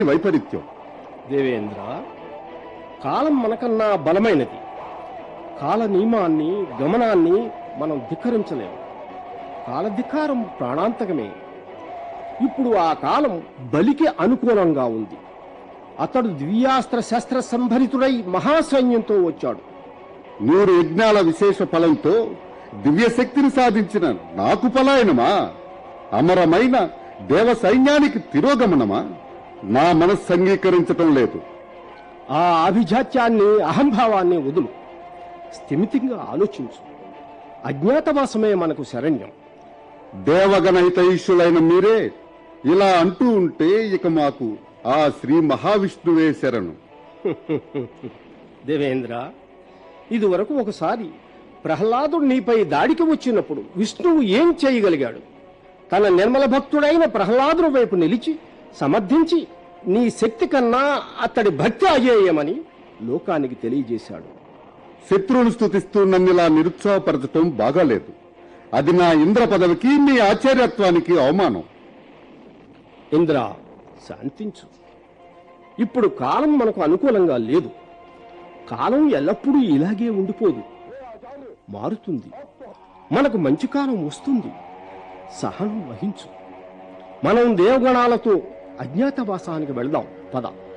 వైపరీత్యం దేవేంద్ర కాలం మనకన్నా బలమైనది కాల నియమాన్ని గమనాన్ని మనం ధిక్కరించలేము కాలధికారం ప్రాణాంతకమే ఇప్పుడు ఆ కాలం బలికి అనుకూలంగా ఉంది అతడు దివ్యాస్త్ర శస్త్ర సంభరితుడై మహాసైన్యంతో వచ్చాడు నూరు యజ్ఞాల విశేష ఫలంతో దివ్య శక్తిని సాధించిన నాకు పలాయనమా అమరమైన దేవ సైన్యానికి తిరోగమనమా నా మనస్సు అంగీకరించటం లేదు ఆ అభిజాత్యాన్ని అహంభావాన్ని వదులు స్థిమితంగా ఆలోచించు అజ్ఞాతవాసమే మనకు శరణ్యం దేవగణహితైషులైన మీరే ఇలా అంటూ ఉంటే ఇక మాకు ఆ శ్రీ మహావిష్ణువే శరణు దేవేంద్ర ఇదివరకు ఒకసారి ప్రహ్లాదుడు నీపై దాడికి వచ్చినప్పుడు విష్ణువు ఏం చేయగలిగాడు తన నిర్మల భక్తుడైన ప్రహ్లాదుని వైపు నిలిచి సమర్థించి నీ శక్తి కన్నా అతడి భక్తి అజేయమని లోకానికి తెలియజేశాడు శత్రువును స్థుతిస్తూ నన్నిలా నిరుత్సాహపరచటం బాగాలేదు అది నా ఇంద్ర పదవికి మీ ఆచార్యత్వానికి అవమానం ఇంద్ర శాంతించు ఇప్పుడు కాలం మనకు అనుకూలంగా లేదు కాలం ఎల్లప్పుడూ ఇలాగే ఉండిపోదు మారుతుంది మనకు మంచి కాలం వస్తుంది సహనం వహించు మనం దేవగణాలతో అజ్ఞాతవాసానికి వెళ్దాం పద